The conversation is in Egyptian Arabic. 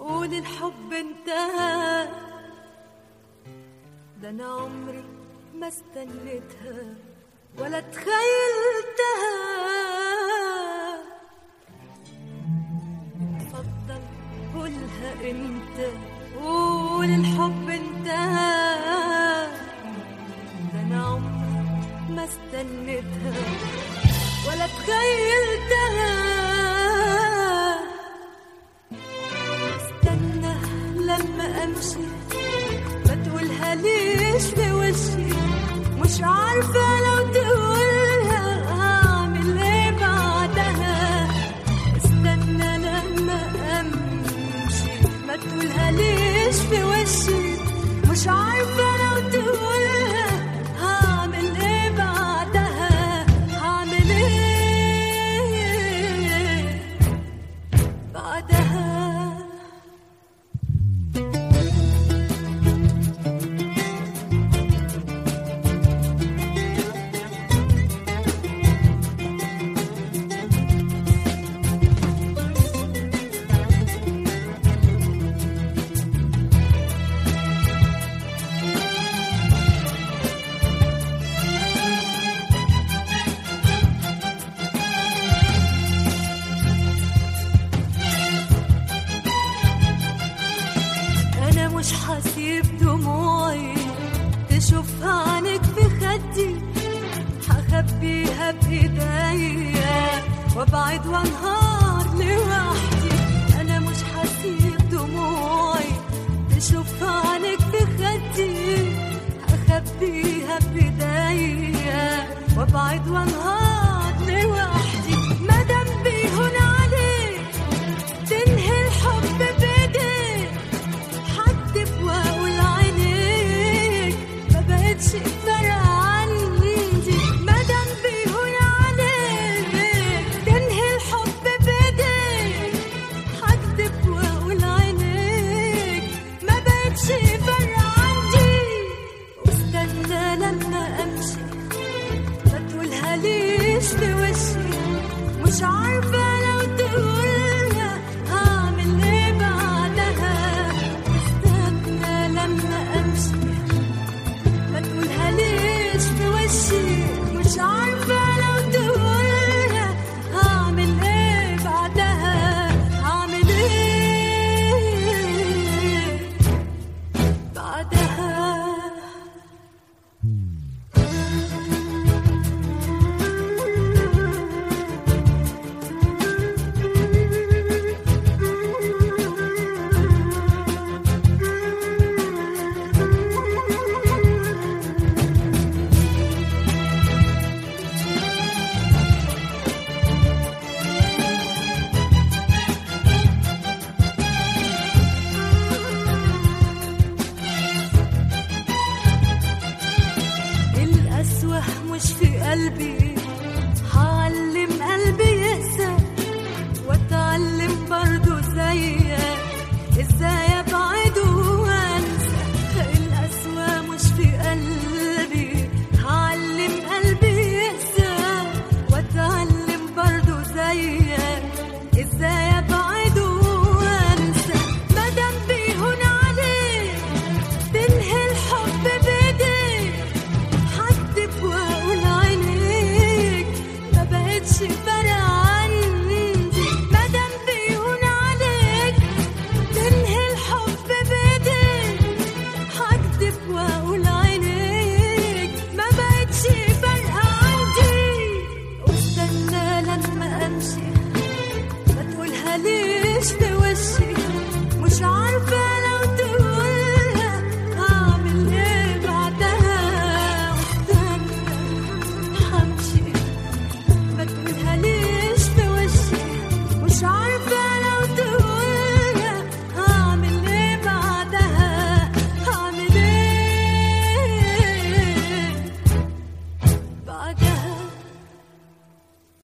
قول الحب انتهى ده انا عمري ما استنيتها ولا تخيلتها اتفضل قولها انت قول الحب انتهى ده انا عمري ما استنيتها ولا تخيلتها استنى لما امشي ما تقولها ليش في وشي مش عارفة لو تقولها هعمل ايه بعدها استنى لما امشي ما تقولها ليش في وشي مش عارفة لو تقولها هعمل ايه بعدها هعمل ايه بعدها انا مش حسيب دموعي تشوفها عنك في خدي هخبيها بايديا وابعد وانهار لوحدي انا مش حسيب دموعي تشوفها عنك في خدي هخبيها بايديا وابعد وانهار